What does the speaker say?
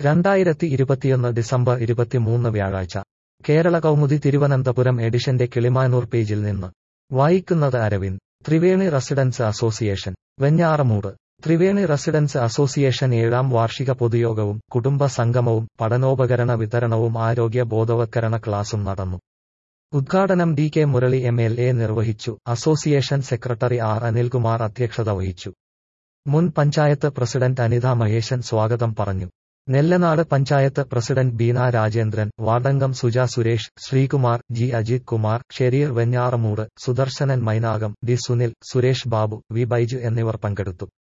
രണ്ടായിരത്തി ഇരുപത്തിയൊന്ന് ഡിസംബർ ഇരുപത്തിമൂന്ന് വ്യാഴാഴ്ച കേരള കൗമുദി തിരുവനന്തപുരം എഡിഷന്റെ കിളിമാനൂർ പേജിൽ നിന്ന് വായിക്കുന്നത് Aravind Triveni residents association Venjaramoodu Triveni residents association ഏഴാം വാർഷിക പൊതുയോഗവും കുടുംബ സംഗമവും പഠനോപകരണ വിതരണവും ആരോഗ്യ ബോധവത്കരണ ക്ലാസും നടന്നു ഉദ്ഘാടനം D K Murali M L A നിർവഹിച്ചു അസോസിയേഷൻ സെക്രട്ടറി ആർ അനിൽകുമാർ അധ്യക്ഷത വഹിച്ചു മുൻ പഞ്ചായത്ത് പ്രസിഡന്റ് അനിത മഹേശൻ സ്വാഗതം പറഞ്ഞു നെല്ലനാട് പഞ്ചായത്ത് പ്രസിഡന്റ് ബീന രാജേന്ദ്രൻ വാർഡംഗം Suja Suresh Sreekumar G Ajith Kumar Shereer Venjaramoodu Sudarsanan Mainakam D Sunil Suresh Babu V Baiju എന്നിവർ പങ്കെടുത്തു